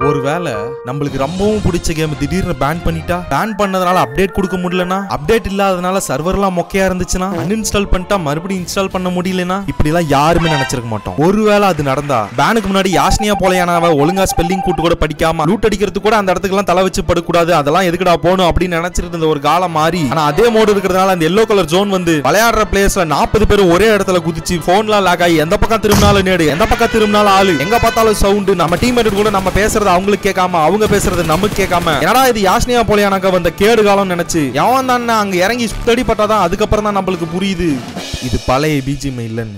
ஒருவேளை நம்மளுக்கு ரொம்பவும் பிடிச்ச கேம் திடீர்னு பேன் பண்ணிட்டா பேன் பண்ணதுனால அப்டேட் கொடுக்க முடியலனா அப்டேட் இல்லாதனால சர்வர்லாம் மொக்கையா இருந்துச்சுன்னா அன்இன்ஸ்டால் பண்ணிட்டா மறுபடியும் இன்ஸ்டால் பண்ண முடியலனா இப்படி எல்லாம் யாருமே நினைச்சிருக்க மாட்டோம் ஒருவேளை அது நடந்தா பேனுக்கு முன்னாடி யாஸ்னியா போலையானவ ஒழுங்கா ஸ்பெல்லிங் கூட்டு கூட படிக்காம லூட் அடிக்கிறது கூட அந்த இடத்துக்கு எல்லாம் தலை வச்சு படக்கூடாது அதெல்லாம் எதுக்குடா போகணும் அப்படின்னு நினைச்சிட்டு இருந்த ஒரு காலம் மாறி ஆனா அதே மோடு இருக்கிறதுனால அந்த எல்லோ கலர் ஜோன் வந்து விளையாடுற பிளேஸ்ல நாற்பது பேர் ஒரே இடத்துல குதிச்சு போன்லாம் லாக் ஆகி எந்த பக்கம் திரும்பினாலும் நேடு எந்த பக்கம் திரும்பினாலும் ஆளு எங்க பார்த்தாலும் சவுண்ட் நம்ம டீம் கூட நம்ம பேசுறது அவங்களுக்கு கேட்காம அவங்க பேசுறது நமக்கு கேட்காம என்னடா இது யாஸ்னியா போலியானாக்க வந்த கேடு காலம் நினைச்சு எவன் தான் அங்க இறங்கி சுத்தடி பட்டாதான் அதுக்கப்புறம் தான் நம்மளுக்கு புரியுது இது பழைய பிஜிஎம் இல்லைன்னு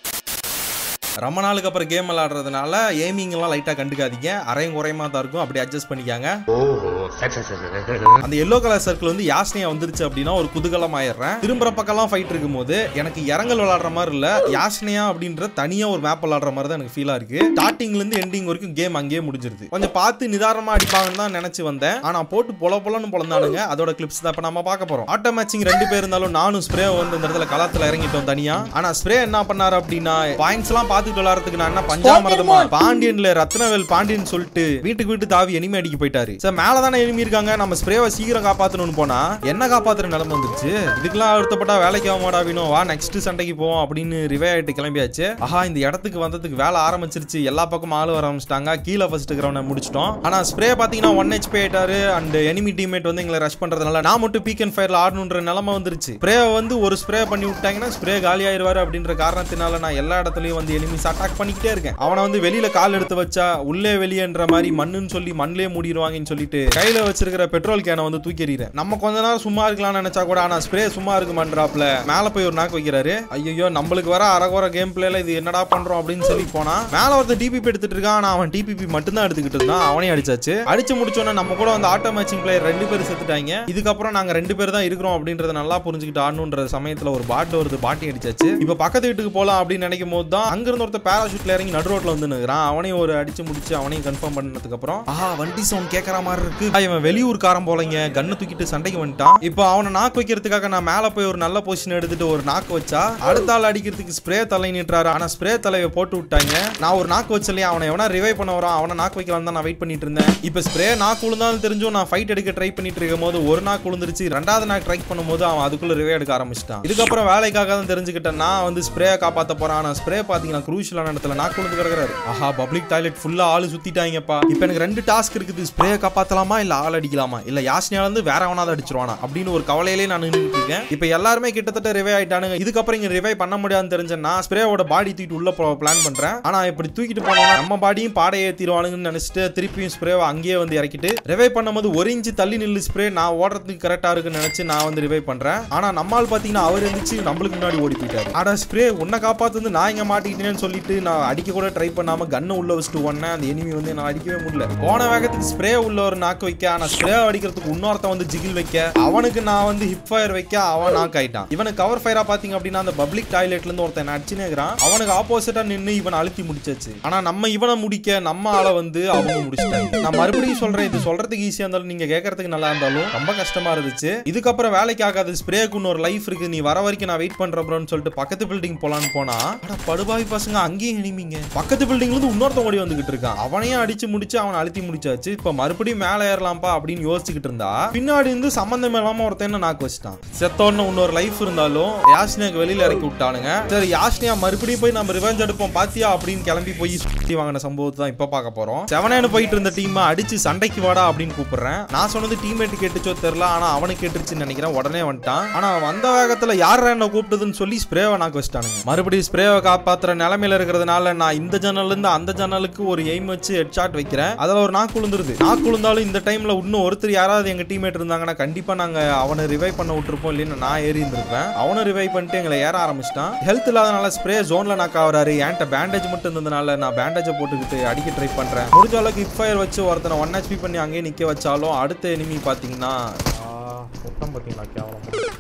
ரொம்ப நாளுக்கு அப்புறம் கேம் விளையாடுறதுனால எய்மிங் எல்லாம் லைட்டா கண்டுக்காதீங்க அரையும் குறையமா தான் இருக்கும் அப்படி அட்ஜஸ்ட் பண்ணிக்காங்க ஓஹோ சரி சரி சரி அந்த எல்லோ கலர் சர்க்கிள் வந்து யாஸ்னியா வந்துருச்சு அப்படின்னா ஒரு குதூகலம் ஆயிடுறேன் திரும்புற பக்கம்லாம் ஃபைட் இருக்கும்போது எனக்கு இறங்கல் விளாடுற மாதிரி இல்ல யாஸ்னியா அப்படின்ற தனியா ஒரு மேப் விளாடுற மாதிரி தான் எனக்கு ஃபீலா இருக்கு ஸ்டார்டிங்ல இருந்து எண்டிங் வரைக்கும் கேம் அங்கேயே முடிஞ்சிருது கொஞ்சம் பார்த்து நிதானமா அடிப்பாங்கன்னு தான் நினைச்சு வந்தேன் ஆனா போட்டு பொல பொலன்னு பொழந்தானுங்க அதோட கிளிப்ஸ் தான் இப்ப நம்ம பார்க்க போறோம் ஆட்டோ மேட்சிங் ரெண்டு பேர் இருந்தாலும் நானும் ஸ்ப்ரே வந்து இந்த இடத்துல களத்துல இறங்கிட்டோம் தனியா ஆனா ஸ்ப்ரே என்ன பண்ணாரு அப்படின்னா பாயிண்ட்ஸ் எல்லாம் பார்த்துட்டு விளாடுறதுக்கு நான் என்ன பஞ்சாமரதமா பாண்டியன்ல ரத்னவேல் பாண்டியன் சொல்லிட்டு வீட்டுக்கு வீட்டு தாவி எனிமே அடிக்க போயிட்டாரு சார் மேல தானே எனிமி இருக்காங்க நம்ம ஸ்ப்ரேவை சீக்கிரம் காப்பாத்தணும்னு போனா என்ன காப்பாத்துற நிலைமை வந்துருச்சு இதுக்கெல்லாம் அழுத்தப்பட்டா வேலைக்கு ஆக மாட்டா வேணும் வா நெக்ஸ்ட் சண்டைக்கு போவோம் அப்படின்னு ரிவே ஆயிட்டு கிளம்பியாச்சு ஆஹா இந்த இடத்துக்கு வந்ததுக்கு வேலை ஆரம்பிச்சிருச்சு எல்லா பக்கமும் ஆளு வர ஆரம்பிச்சிட்டாங்க கீழே ஃபர்ஸ்ட் கிரௌண்ட முடிச்சிட்டோம் ஆனா ஸ்ப்ரே பாத்தீங்கன்னா ஒன் ஹெச்பி ஆயிட்டாரு அண்ட் எனிமி டீம்மேட் வந்து எங்களை ரஷ் பண்றதுனால நான் மட்டும் பீக் அண்ட் ஃபயர்ல ஆடணுன்ற நிலைமை வந்துருச்சு ஸ்ப்ரே வந்து ஒரு ஸ்ப்ரே பண்ணி விட்டாங்கன்னா ஸ்ப்ரே காலி ஆயிருவாரு அப்படின்ற காரணத்தினால நான் எல்லா இடத்துலயும் வந்து எனிமிஸ் அட்டாக் பண்ணிக்கிட்டே இருக்கேன் அவனை வந்து வெளியில கால் எடுத்து வச்சா உள்ளே வெளியேன்ற மாதிரி மண்ணுன்னு சொல்லி மண்ணிலே மூடிடுவாங்கன்னு சொல்லிட்டு கையில வச்சிருக்கிற பெட்ரோல் கேனை வந்து தூக்கி எறிகிறேன் நம்ம கொஞ்ச நேரம் சும்மா இருக்கலாம்னு நினைச்சா கூட ஆனா ஸ்ப்ரே சும்மா இருக்க மாட்டாப்ல மேல போய் ஒரு நாக்கு வைக்கிறாரு ஐயோ நம்மளுக்கு வர அரகுற கேம் பிளேல இது என்னடா பண்றோம் அப்படின்னு சொல்லி போனா மேல ஒருத்தன் டிபிபி எடுத்துட்டு இருக்கான் ஆனா அவன் டிபிபி மட்டும் தான் எடுத்துக்கிட்டு இருந்தான் அவனையும் அடிச்சாச்சு அடிச்சு முடிச்சோன்னே நம்ம கூட வந்து ஆட்டோ மேட்சிங் பிளேயர் ரெண்டு பேர் செத்துட்டாங்க இதுக்கப்புறம் நாங்க ரெண்டு பேர் தான் இருக்கிறோம் அப்படின்றத நல்லா புரிஞ்சுக்கிட்டு ஆடணுன்ற சமயத்துல ஒரு பாட்டு வருது பாட்டி அடிச்சாச்சு இப்ப பக்கத்து வீட்டுக்கு போலாம் அப்படின்னு நினைக்கும் போது தான் அங்க இருந்து ஒருத்தர் பேராஷூட்ல இறங்கி நடு ரோட்ல வந்து நிக்கிறான் அவனையும் ஒரு அடிச்சு முடிச்சு அவனையும் கன்ஃபார்ம் பண்ணதுக்கு அப்புறம் ஆஹா வண்டி சவுண்ட் கேக்குற மாதிரி இருக்கு ஆ, இவன் வெளியூர்காரன் போலங்க கண்ணு தூக்கிட்டு சண்டைக்கு வந்துட்டான் இப்போ அவனை நாக்கு வைக்கிறதுக்காக நான் மேல போய் ஒரு நல்ல பொசிஷன் எடுத்துட்டு ஒரு நாக்கு வச்சா அடுத்த ஆள் அடிக்கிறதுக்கு ஸ்ப்ரே தலை நின்றாரு ஆனா ஸ்ப்ரே தலையை போட்டு விட்டாங்க நான் ஒரு நாக்கு வச்சலையே அவனை எவனா ரிவைவ் பண்ண வரான் அவனை நாக்கு வைக்கலாம் தான் நான் வெயிட் பண்ணிட்டு இருந்தேன் இப்போ ஸ்ப்ரே நாக்கு விழுந்தாலும் தெரிஞ்சும் நான் ஃபைட் எடுக்க ட்ரை பண்ணிட்டு இருக்கும் போது ஒரு நாக்கு விழுந்துருச்சு ரெண்டாவது நாக்கு ட்ரை பண்ணும்போது அவன் அதுக்குள்ள ரிவே எடுக்க ஆரம்பிச்சிட்டான் இதுக்கப்புறம் வேலைக்காக தான் தெரிஞ்சுக்கிட்டேன் நான் வந்து ஸ்ப்ரே காப்பாத்த போறான் ஆனா ஸ்ப்ரே பாத்தீங்கன்னா குரூஷியலான இடத்துல நாக்கு விழுந்து கிடக்குறாரு ஆஹா பப்ளிக் டாய்லெட் ஃபுல்லா ஆளு சுத்திட்டாங்கப்பா இப்போ எனக்கு ரெண்டு டாஸ்க் இருக்குது ஸ்ப்ரே காப்பாத்தலாமா இல்ல ஆள் அடிக்கலாமா இல்ல யாஸ்னியால இருந்து வேற எவனாவது அடிச்சிருவானா அப்படின்னு ஒரு கவலையிலே நான் நின்றுட்டு இருக்கேன் இப்போ எல்லாருமே கிட்டத்தட்ட ரிவே ஆயிட்டானுங்க இதுக்கப்புறம் இங்க ரிவை பண்ண முடியாதுன்னு தெரிஞ்ச நான் ஸ்ப்ரேவோட பாடி தூக்கிட்டு உள்ள பிளான் பண்றேன் ஆனா இப்படி தூக்கிட்டு போனோம்னா நம்ம பாடியும் பாடை ஏத்திடுவானுங்கன்னு நினைச்சிட்டு திருப்பியும் ஸ்ப்ரேவை அங்கேயே வந்து இறக்கிட்டு ரிவை பண்ணும்போது ஒரு இன்ச்சு தள்ளி நில்லு ஸ்ப்ரே நான் ஓடுறதுக்கு கரெக்டா இருக்குன்னு நினைச்சு நான் வந்து ரிவை பண்றேன் ஆனா நம்மால் பாத்தீங்கன்னா அவர் இருந்துச்சு நம்மளுக்கு முன்னாடி ஓடி போயிட்டாரு ஆனா ஸ்ப்ரே உன்னை காப்பாத்து நான் இங்க மாட்டிக்கிட்டேன்னு சொல்லிட்டு நான் அடிக்க கூட ட்ரை பண்ணாம கண்ணை உள்ள வச்சுட்டு ஒன்னேன் அந்த எனிமி வந்து நான் அடிக்கவே முடியல போன வேகத்துக்கு ஸ்ப்ரே உள்ள ஒரு நாக்கு வைக்க ஆனா ஸ்ப்ரே அடிக்கிறதுக்கு இன்னொருத்தன் வந்து ஜிகில் வைக்க அவனுக்கு நான் வந்து ஹிப் ஃபயர் வைக்க அவன் நாக் ஆயிட்டான் இவனுக்கு கவர் ஃபயரா பாத்தீங்க அப்படின்னா அந்த பப்ளிக் டாய்லெட்ல இருந்து ஒருத்தன் அடிச்சுனே இருக்கிறான் அவனுக்கு ஆப்போசிட்டா நின்னு இவன் அழுத்தி முடிச்சாச்சு ஆனா நம்ம இவனை முடிக்க நம்ம ஆளை வந்து அவங்க முடிச்சிட்டாங்க நான் மறுபடியும் சொல்றேன் இது சொல்றதுக்கு ஈஸியா இருந்தாலும் நீங்க கேட்கறதுக்கு நல்லா இருந்தாலும் ரொம்ப கஷ்டமா இருந்துச்சு இதுக்கப்புறம் வேலைக்கு ஆகாது ஸ்ப்ரேக்கு இன்னொரு லைஃப் இருக்கு நீ வர வரைக்கும் நான் வெயிட் பண்றேன் ப்ரோன்னு சொல்லிட்டு பக்கத்து பில்டிங் போலான்னு போனா அட படுபாவி பசங்க அங்கேயும் எனிமிங்க பக்கத்து பில்டிங்ல இருந்து இன்னொருத்தன் ஓடி வந்துகிட்டு இருக்கான் அவனையும் அடிச்சு முடிச்சு அவன் அழுத்தி முடிச்சாச்சு இப்ப மறுபடியும் மேல ஏறலாம்ப்பா அப்படின்னு யோசிச்சுக்கிட்டு இருந்தா பின்னாடி இருந்து சம்பந்தம் இல்லாம ஒருத்தன் என்ன நாக்கு வச்சுட்டான் செத்தோன்னு இன்னொரு லைஃப் இருந்தாலும் யாஸ்னியாக்கு வெளியில இறக்கி விட்டானுங்க சரி யாஸ்னியா மறுபடியும் போய் நம்ம ரிவெஞ்ச் எடுப்போம் பாத்தியா அப்படின்னு கிளம்பி போய் சுத்தி வாங்கின சம்பவத்தை தான் இப்ப பார்க்க போறோம் செவனேன்னு போயிட்டு இருந்த டீம் அடிச்சு சண்டைக்கு வாடா அப்படின்னு கூப்பிடுறேன் நான் சொன்னது டீம்மேட் கேட்டுச்சோ தெரியல ஆனா அவனுக்கு கேட்டுருச்சுன்னு நினைக்கிறேன் உடனே வந்துட்டான் ஆனா வந்த வேகத்துல யார் என்ன கூப்பிட்டதுன்னு சொல்லி ஸ்ப்ரேவை நாக்கு வச்சிட்டானுங்க மறுபடியும் ஸ்ப்ரேவை காப்பாத்துற நிலைமையில இருக்கிறதுனால நான் இந்த ஜன்னல்ல இருந்து அந்த ஜன்னலுக்கு ஒரு எய்ம் வச்சு ஹெட் ஷாட் வைக்கிறேன் அதுல ஒரு நாக்கு விழுந்துருது நாக்கு விழுந்தாலும் இந்த டைம்ல இன்னும் ஒருத்தர் யாராவது எங்க டீம்மேட் இருந்தாங்கன்னா கண்டிப்பா நாங்க அவனை ரிவைவ் பண்ண விட்டுருப்போம் இல்லைன்னு நான் ஏறி இருந்திருப்பேன் அவனை ரிவைவ் பண்ணிட்டு எங்களை ஏற ஆரம்பிச்சிட்டான் ஹெல்த் இல்லாதனால ஸ்ப்ரே ஜோன்ல நாக் ஆகுறாரு என்கிட்ட பேண்டேஜ் மட்டும் இருந்ததுனால நான் பேண்டேஜை போட்டுக்கிட்டு அடிக்க ட்ரை பண்றேன் முடிஞ்ச அளவுக்கு ஹிப் ஃபயர் வச்சு ஒருத்தனை ஒன் ஹெச்பி பண்ணி அங்கேயே நிக்க வச்சாலும் அடுத்த எனிமி பாத்தீங்கன்னா சுத்தம் பாத்தீங்களா கேவலம்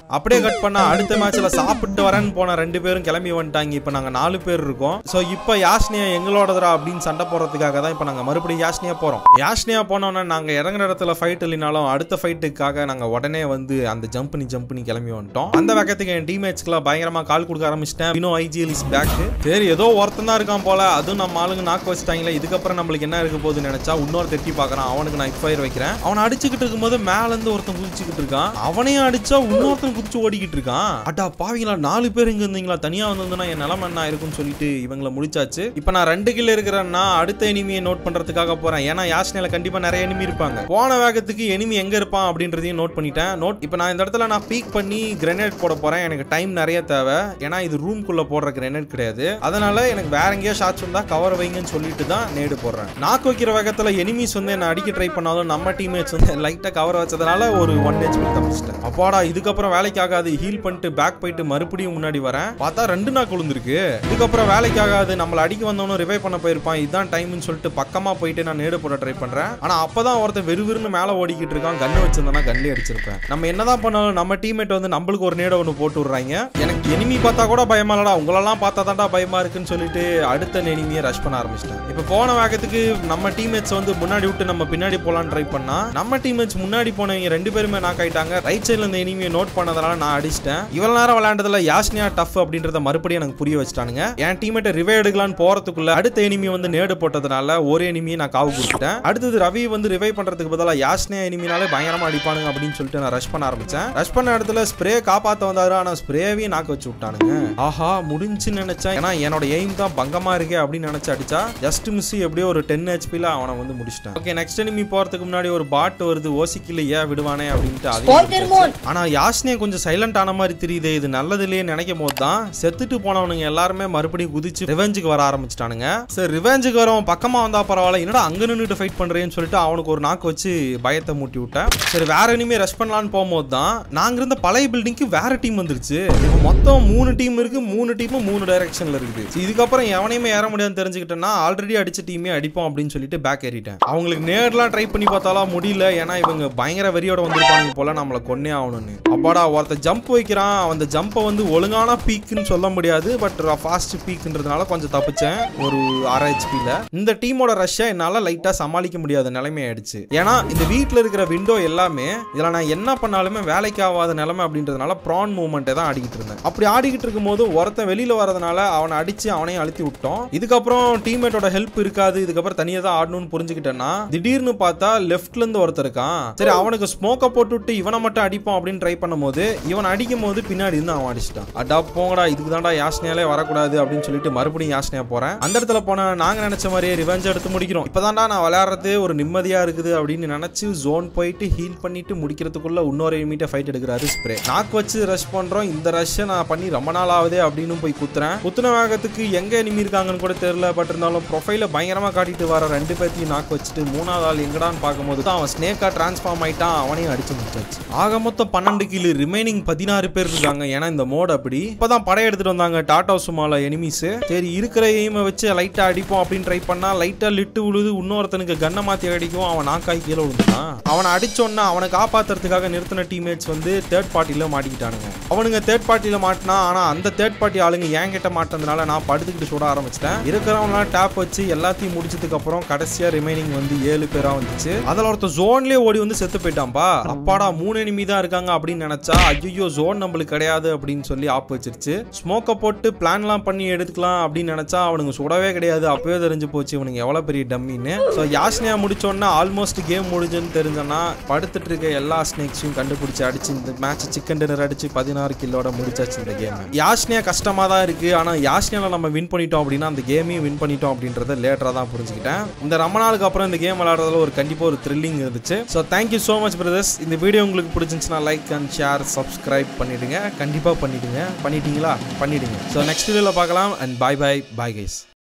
அப்படியே கட் பண்ணா அடுத்த மேட்ச்ல சாப்பிட்டு வரேன்னு போன ரெண்டு பேரும் கிளம்பி வந்துட்டாங்க இப்போ நாங்க நாலு பேர் இருக்கோம் ஸோ இப்போ யாஷ்னியா எங்களோடதுரா அப்படின்னு சண்டை போடுறதுக்காக தான் இப்போ நாங்க மறுபடியும் யாஷ்னியா போறோம் யாஷ்னியா போனோன்னா நாங்க இறங்குற இடத்துல ஃபைட் இல்லைனாலும் அடுத்த ஃபைட்டுக்காக நாங்க உடனே வந்து அந்த ஜம்ப் பண்ணி ஜம்ப் பண்ணி கிளம்பி வந்துட்டோம் அந்த வேகத்துக்கு என் டீம்மேட்ஸ்க்குலாம் பயங்கரமா கால் கொடுக்க ஆரம்பிச்சிட்டேன் வினோ ஐஜிஎல் இஸ் பேக் சரி ஏதோ ஒருத்தன் தான் இருக்கான் போல அதுவும் நம்ம ஆளுங்க நாக்கு வச்சுட்டாங்களே இதுக்கப்புறம் நம்மளுக்கு என்ன இருக்க போகுதுன்னு நினைச்சா இன்னொரு தட்டி பார்க்கறான் அவனுக்கு நான் ஃபயர் வைக்கிறேன் அவனை அடிச்சுக்கிட்டு இருக்கும்போது மேல இருந்து ஒருத்தன் குதிச்சுக்கிட்டு இருக்கான் அவனையும் அடிச்சா இன்னொருத்தன் குதிச்சு ஓடிக்கிட்டு இருக்கான் அடா பாவிங்களா நாலு பேர் இங்க இருந்தீங்களா தனியா வந்திருந்தா என் நிலைமை என்ன இருக்கும்னு சொல்லிட்டு இவங்கள முடிச்சாச்சு இப்போ நான் ரெண்டு கில் இருக்கிறேன்னா அடுத்த எனிமியை நோட் பண்றதுக்காக போறேன் ஏன்னா யாஸ்னில கண்டிப்பா நிறைய எனிமி இருப்பாங்க போன வேகத்துக்கு எனிமி எங்க இருப்பான் அப்படின்றதையும் நோட் பண்ணிட்டேன் நோட் இப்போ நான் இந்த இடத்துல நான் பீக் பண்ணி கிரெனேட் போட போறேன் எனக்கு டைம் நிறைய தேவை ஏன்னா இது ரூம்குள்ள போடுற கிரெனேட் கிடையாது அதனால எனக்கு வேற எங்கேயோ ஷாட்ஸ் வந்தா கவர் வைங்கன்னு சொல்லிட்டு தான் நேடு போடுறேன் நாக்கு வைக்கிற வேகத்துல எனிமீஸ் வந்து என்ன அடிக்க ட்ரை பண்ணாலும் நம்ம டீம்மேட்ஸ் வந்து லைட்டா கவர் வச்சதுனால ஒரு ஒன் ஹெச்பி தப்பிச்சிட்டேன் அப்பாடா இதுக்கப்புறம் வேலைக்கு ஆகாது ஹீல் பண்ணிட்டு பேக் போயிட்டு மறுபடியும் முன்னாடி வரேன் பார்த்தா ரெண்டு நாக்கு விழுந்திருக்கு இதுக்கப்புறம் வேலைக்கு ஆகாது நம்மள அடிக்க வந்தவனும் ரிவைவ் பண்ண போயிருப்பான் இதுதான் டைம்னு சொல்லிட்டு பக்கமா போயிட்டு நான் நேடு போட ட்ரை பண்றேன் ஆனா அப்பதான் ஒருத்தன் வெறுவிறுன்னு மேல ஓடிக்கிட்டு இருக்கான் கன்னு வச்சிருந்தா கன்லயே அடிச்சிருப்பேன் நம்ம என்னதான் பண்ணாலும் நம்ம டீம்மேட் வந்து நம்மளுக்கு ஒரு நேட ஒன்று போட்டு விடுறாங்க எனக்கு எனிமி பார்த்தா கூட பயமா இல்லடா உங்களெல்லாம் பார்த்தா தான்டா பயமா இருக்குன்னு சொல்லிட்டு அடுத்த எனிமியை ரஷ் பண்ண ஆரம்பிச்சிட்டேன் இப்போ போன வேகத்துக்கு நம்ம டீம்மேட்ஸ் வந்து முன்னாடி விட்டு நம்ம பின்னாடி போலான்னு ட்ரை பண்ணா நம்ம டீம்மேட்ஸ் முன்னாடி போனவங்க ரெண்டு பேருமே நாக் ஆயிட்டாங்க ரைட் சைடுல இந்த எனிமியை நோட் பண்ணதால நான் அடிச்சிட்டேன் இவ்வளவு நேரம் விளையாண்டதுல யாஸ்னியா டஃப் அப்படின்றத மறுபடியும் எனக்கு புரிய வச்சுட்டானுங்க என் டீம்மேட்டை ரிவே எடுக்கலான்னு போறதுக்குள்ள அடுத்த எனிமி வந்து நேடு போட்டதுனால ஒரு எனிமியை நான் காவு கொடுத்துட்டேன் அடுத்தது ரவி வந்து ரிவை பண்றதுக்கு பதிலாக யாஸ்னியா எனிமினாலே பயங்கரமா அடிப்பானுங்க அப்படின்னு சொல்லிட்டு நான் ரஷ் பண்ண ஆரம்பிச்சேன் ரஷ் பண்ண இடத்துல ஸ்ப்ரே காப்பாத்த வந்தாரு ஆனா ஸ்ப்ரேவையும் நாக்க வச்சு விட்டானுங்க ஆஹா முடிஞ்சுன்னு நினைச்சேன் ஏன்னா என்னோட எய்ம் தான் பங்கமா இருக்கே அப்படின்னு நினைச்சு அடிச்சா ஜஸ்ட் மிஸ் எப்படியோ ஒரு டென் ஹெச்பில அவனை வந்து முடிச்சிட்டான் ஓகே நெக்ஸ்ட் எனிமி போறதுக்கு முன்னாடி ஒரு பாட் வருது ஓசிக்கில ஏன் விடுவானே அப்படின்ட்டு அதையும் முடிச்சாச்சு. ஆனா யாஸ்னே கொஞ்சம் சைலண்ட் ஆன மாதிரி தெரியுது இது நல்லது இல்லையே நினைக்கும் போது தான் செத்துட்டு போனவனுங்க எல்லாருமே மறுபடியும் குதிச்சு ரிவெஞ்சுக்கு வர ஆரம்பிச்சிட்டானுங்க சரி ரிவெஞ்சுக்கு வரவன் பக்கமா வந்தா பரவாயில்ல என்னடா அங்க நின்னுட்டு ஃபைட் பண்றேன்னு சொல்லிட்டு அவனுக்கு ஒரு நாக்கு வச்சு பயத்தை மூட்டி விட்டேன் சரி வேற இனிமே ரஷ் பண்ணலான்னு போகும்போது தான் நாங்க இருந்த பழைய பில்டிங்க்கு வேற டீம் வந்துருச்சு இப்ப மொத்தம் மூணு டீம் இருக்கு மூணு டீமும் மூணு டைரக்ஷன்ல இருக்குது சரி, இதுக்கப்புறம் எவனையுமே ஏற முடியாதுன்னு தெரிஞ்சுக்கிட்டேன்னா ஆல்ரெடி அடிச்ச டீமே அடிப்போம் அப்படின்னு சொல்லிட்டு பேக் ஏறிட்டேன் அவங்களுக்கு நேர்லாம் ட்ரை பண்ணி பார்த்தாலும் முடியல ஏன்னா இவங்க பயங்கர வெறியோட வந்திருப்பாங்க போல நம்மளை கொன்னே ஆகணும்னு அப்பாடா ஒருத்த ஜம்ப் வைக்கிறான் அந்த ஜம்பை வந்து ஒழுங்கான பீக்குன்னு சொல்ல முடியாது பட் ஃபாஸ்ட் பீக்குன்றதுனால கொஞ்சம் தப்பிச்சேன் ஒரு அரை ஹெச்பியில் இந்த டீமோட ரஷ்ஷை என்னால் லைட்டாக சமாளிக்க முடியாத நிலைமை ஆயிடுச்சு ஏன்னா இந்த வீட்டில் இருக்கிற விண்டோ எல்லாமே இதில் நான் என்ன பண்ணாலுமே வேலைக்கு ஆகாத நிலைமை அப்படின்றதுனால ப்ரான் மூவ்மெண்ட்டை தான் ஆடிக்கிட்டு இருந்தேன் அப்படி ஆடிக்கிட்டு இருக்கும்போது ஒருத்தன் வெளியில் வரதுனால அவனை அடிச்சு அவனையும் அழுத்தி விட்டோம் இதுக்கப்புறம் டீம்மேட்டோட ஹெல்ப் இருக்காது இதுக்கப்புறம் தனியாக தான் ஆடணும்னு புரிஞ்சுக்கிட்டேன்னா திடீர்னு பார்த்தா லெஃப்ட்ல இருந்து ஒருத்தர் இருக்கான் சரி அவனுக்கு ஸ்மோக்கை போட்டு விட்டு இவனை மட்டும் அடிப்போம் அப்படின்னு ட்ரை பண்ணும்போது இவன் அடிக்கும் போது பின்னாடி இருந்து அவன் அடிச்சிட்டான் அடா போங்கடா இதுக்கு தான்டா யாஸ்னியாலே வரக்கூடாது அப்படின்னு சொல்லிட்டு மறுபடியும் யாஸ்னியா போறேன் அந்த இடத்துல போன நாங்க நினைச்ச மாதிரியே ரிவெஞ்ச் எடுத்து முடிக்கிறோம் இப்பதான்டா நான் விளையாடுறது ஒரு நிம்மதியா இருக்குது அப்படின்னு நினைச்சு ஜோன் போயிட்டு ஹீல் பண்ணிட்டு முடிக்கிறதுக்குள்ள இன்னொரு மீட்டை ஃபைட் எடுக்கிறாரு ஸ்ப்ரே நாக்கு வச்சு ரஷ் பண்றோம் இந்த ரஷ்ஷை நான் பண்ணி ரொம்ப நாள் ஆகுதே அப்படின்னு போய் குத்துறேன் குத்துன வேகத்துக்கு எங்க எனிமி இருக்காங்கன்னு கூட தெரியல பட் இருந்தாலும் ப்ரொஃபைல பயங்கரமா காட்டிட்டு வர ரெண்டு பேர்த்தையும் நாக்கு வச்சுட்டு மூணாவது ஆள் எங்கடான்னு பார்க்கும்போது தான் அவன் ஸ்னேக்கா டிரான்ஸ்ஃபார்ம் ஆயிட்டான் அவனையும் அடிச்சு முடிச்சாச்சு ஆக மொத்தம் பன்னெண்டு கிலு ரிமைனிங் பதினாறு பேர் இருக்காங்க ஏன்னா இந்த மோட் அப்படி இப்பதான் படம் எடுத்துட்டு வந்தாங்க டாடா சுமால எனிமீஸ் சரி இருக்கிற எய்மை வச்சு லைட்டா அடிப்போம் அப்படின்னு ட்ரை பண்ணா லைட்டா லிட்டு விழுது இன்னொருத்தனுக்கு கண்ணை மாத்தி அடிக்கும் அவன் நாக்காய் கீழே விழுந்தான் அவனை அடிச்சோன்னா அவனை காப்பாத்துறதுக்காக நிறுத்தின டீம்மேட்ஸ் வந்து தேர்ட் பார்ட்டில மாட்டிக்கிட்டானுங்க அவனுங்க தேர்ட் பார்ட்டில மாட்டினா ஆனா அந்த தேர்ட் பார்ட்டி ஆளுங்க என் கிட்ட மாட்டதுனால நான் படுத்துக்கிட்டு சுட ஆரம்பிச்சிட்டேன் இருக்கிறவங்களாம் டேப் வச்சு எல்லாத்தையும் முடிச்சதுக்கு அப்புறம் கடைசியா ரிமைனிங் வந்து ஏழு பேரா வந்துச்சு அதுல ஒருத்தர் ஜோன்லயே ஓடி வந்து செத்து போயிட்டான்பா அப்பாடா மூணு எனிமி தான் இருக்காங்க அப்படின்னு நினைச்சா ஐயோ ஜோன் நம்மளுக்கு கிடையாது அப்படின்னு சொல்லி ஆப் வச்சிருச்சு ஸ்மோக்கை போட்டு பிளான்லாம் பண்ணி எடுத்துக்கலாம் அப்படின்னு நினைச்சா அவனுங்க சுடவே கிடையாது அப்பவே தெரிஞ்சு போச்சு இவனுங்க எவ்வளவு பெரிய டம்மின்னு ஸோ யாஸ்னியா முடிச்சோன்னா ஆல்மோஸ்ட் கேம் முடிஞ்சுன்னு தெரிஞ்சோன்னா படுத்துட்டு இருக்க எல்லா ஸ்னேக்ஸையும் கண்டுபிடிச்சு அடிச்சு இந்த மேட்ச் சிக்கன் டின்னர் அடிச்சு பதினாறு கில்லோட முடிச்சாச்சு இந்த கேம் யாஸ்னியா கஷ்டமா தான் இருக்கு ஆனா யாஸ்னியால நம்ம வின் பண்ணிட்டோம் அப்படின்னா அந்த கேமையும் வின் பண்ணிட்டோம் அப்படின்றத லேட்டரா தான் புரிஞ்சுக்கிட்டேன் இந்த ரொம்ப நாளுக்கு அப்புறம் இந்த கேம் விளையாடுறதுல ஒரு கண்டிப்பா ஒரு த்ரில்லிங் இருந்துச்சு so thank you so much brothers இந்த வீடியோ உங்களுக்கு பிடிச்சிருந்துச்சுன்னா லைக் அண்ட் ஷேர் சப்ஸ்கிரைப் பண்ணிடுங்க கண்டிப்பா பண்ணிடுங்க பண்ணிட்டீங்களா பண்ணிடுங்க ஸோ நெக்ஸ்ட் வீடியோவில் பார்க்கலாம் and bye bye bye guys